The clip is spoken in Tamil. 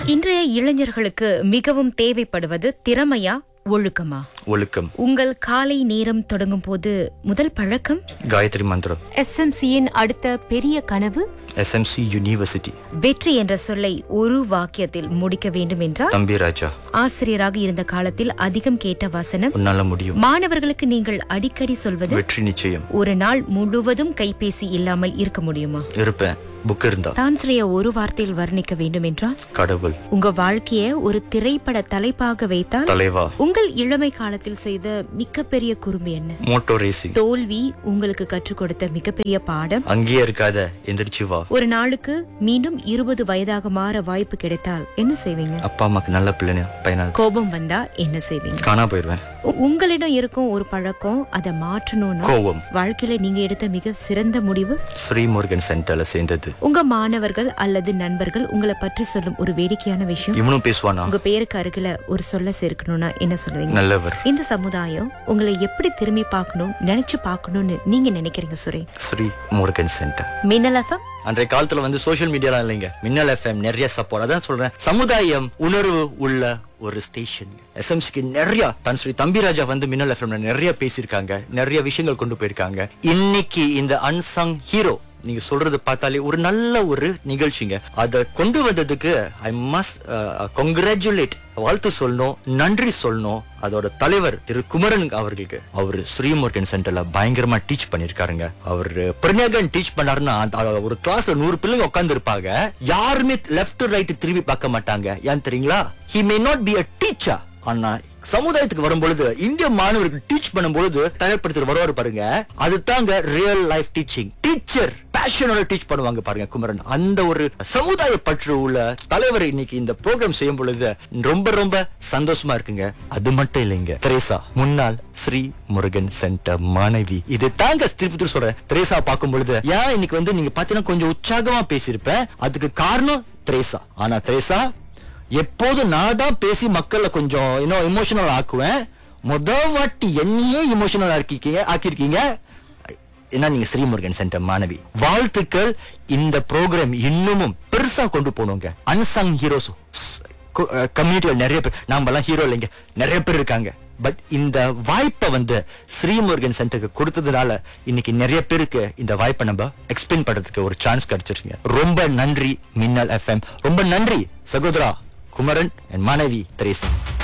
இன்றைய இளைஞர்களுக்கு மிகவும் தேவைப்படுவது திறமையா ஒழுக்கமா ஒழுக்கம் உங்கள் காலை நேரம் தொடங்கும் போது முதல் பழக்கம் காயத்ரி மந்திரம் எஸ்எம்சியின் அடுத்த பெரிய கனவு எஸ்எம்சி யூனிவர்சிட்டி வெற்றி என்ற சொல்லை ஒரு வாக்கியத்தில் முடிக்க வேண்டும் என்றால் தம்பி ராஜா ஆசிரியராக இருந்த காலத்தில் அதிகம் கேட்ட வசனம் உன்னால முடியும் மாணவர்களுக்கு நீங்கள் அடிக்கடி சொல்வது வெற்றி நிச்சயம் ஒரு நாள் முழுவதும் கைபேசி இல்லாமல் இருக்க முடியுமா இருப்பேன் புக் இருந்தா தான்ஸ்ரீய ஒரு வார்த்தையில் வர்ணிக்க வேண்டும் என்றால் கடவுள் உங்க வாழ்க்கைய ஒரு திரைப்பட தலைப்பாக வைத்தால் தலைவா உங்கள் இளமை காலத்தில் செய்த மிகப்பெரிய குறும்பு என்ன மோட்டோ ரேசிங் தோல்வி உங்களுக்கு கற்றுக் கொடுத்த மிகப்பெரிய பாடம் அங்கேயே இருக்காத எந்திரிச்சு வா ஒரு நாளுக்கு மீண்டும் இருபது வயதாக மாற வாய்ப்பு கிடைத்தால் என்ன செய்வீங்க அப்பா அம்மாக்கு நல்ல பிள்ளைங்க பையனா கோபம் வந்தா என்ன செய்வீங்க காணா போயிடுவேன் உ- உங்களிடம் இருக்கும் ஒரு பழக்கம் அதை மாற்றணும்னா கோவம் வாழ்க்கையில நீங்க எடுத்த மிக சிறந்த முடிவு ஸ்ரீமுருகன் சென்டர்ல சேர்ந்தது உங்க மாணவர்கள் அல்லது நண்பர்கள் உங்களை பற்றி சொல்லும் ஒரு வேடிக்கையான விஷயம் இவனும் பேசுவானா உங்க பேருக்கு அருகில ஒரு சொல்ல சேர்க்கணும்னா என்ன சொல்லுவீங்க நல்லவர் இந்த சமுதாயம் உங்களை எப்படி திரும்பி பார்க்கணும் நினைச்சு பார்க்கணும்னு நீங்க நினைக்கிறீங்க சுரே ஸ்ரீ முருகன் சென்டர் மின்னல் எஃப்எம் அன்றைய காலத்துல வந்து சோஷியல் மீடியாலாம் இல்லைங்க மின்னல் எஃப்எம் நிறைய சப்போர்ட் அதான் சொல்றேன் சமுதாயம் உணர்வு உள்ள ஒரு ஸ்டேஷன் எஸ்எம்சிக்கு நிறைய தன் ஸ்ரீ தம்பிராஜா வந்து மின்னல் எஃப்எம்ல நிறைய பேசியிருக்காங்க நிறைய விஷயங்கள் கொண்டு போயிருக்காங்க இன்னைக்கு இந்த அன்சங் ஹீரோ நீங்க சொல்றது பார்த்தாலே ஒரு நல்ல ஒரு நிகழ்ச்சிங்க அதை கொண்டு வந்ததுக்கு ஐ மஸ்ட் கங்க்ராச்சுலேட் வாழ்த்து சொல்லணும் நன்றி சொல்லணும் அதோட தலைவர் திரு குமரன் அவர்களுக்கு அவர் ஸ்ரீமுருகன் சென்டர்ல பயங்கரமா டீச் பண்ணிருக்காருங்க அவர் பிரஞாகன் டீச் பண்ணாருன்னா அந்த- அத ஒரு கிளாஸ்ல நூறு பிள்ளைங்க உட்கார்ந்து இருப்பாங்க யாருமே லெஃப்ட் ரைட் திரும்பி பார்க்க மாட்டாங்க ஏன் தெரியுங்களா he may not be a teacher ஆனா சமுதாயத்துக்கு வரும்பொழுது இந்திய மாணவர்கள் டீச் பண்ணும்பொழுது தயார்படுத்துற வருவாரு பாருங்க அது தாங்க ரியல் லைஃப் டீச்சிங் டீச்சர் பேஷனோட டீச் பண்ணுவாங்க பாருங்க குமரன் அந்த ஒரு சமுதாய பற்று உள்ள தலைவர் இன்னைக்கு இந்த ப்ரோக்ராம் செய்யும் பொழுது ரொம்ப ரொம்ப சந்தோஷமா இருக்குங்க அது மட்டும் இல்லைங்க திரேசா முன்னாள் ஸ்ரீ முருகன் சென்டர் மாணவி இது தாங்க திருப்பி சொல்றேன் திரேசா பார்க்கும் பொழுது ஏன் இன்னைக்கு வந்து நீங்க பாத்தீங்கன்னா கொஞ்சம் உற்சாகமா பேசியிருப்பேன் அதுக்கு காரணம் திரேசா ஆனா திரேசா எப்போதும் நான் தான் பேசி மக்களை கொஞ்சம் இன்னும் இமோஷனல் ஆக்குவேன் முத வாட்டி என்னையே இமோஷனல் ஆக்கிருக்கீங்க ஆக்கியிருக்கீங்க என்ன நீங்க ஸ்ரீமுருகன் சென்டர் மாணவி வாழ்த்துக்கள் இந்த ப்ரோக்ராம் இன்னமும் பெருசா கொண்டு போகணுங்க அன்சங் ஹீரோஸ் கம்யூனிட்டியில் நிறைய பேர் நாம எல்லாம் ஹீரோ இல்லைங்க நிறைய பேர் இருக்காங்க பட் இந்த வாய்ப்பை வந்து ஸ்ரீமுருகன் சென்டருக்கு கொடுத்ததுனால இன்னைக்கு நிறைய பேருக்கு இந்த வாய்ப்பை நம்ம எக்ஸ்பிளைன் பண்றதுக்கு ஒரு சான்ஸ் கிடைச்சிருக்கீங்க ரொம்ப நன்றி மின்னல் எஃப்எம் ரொம்ப நன்றி சகோதரா குமரன் என் மனைவி தெரேசா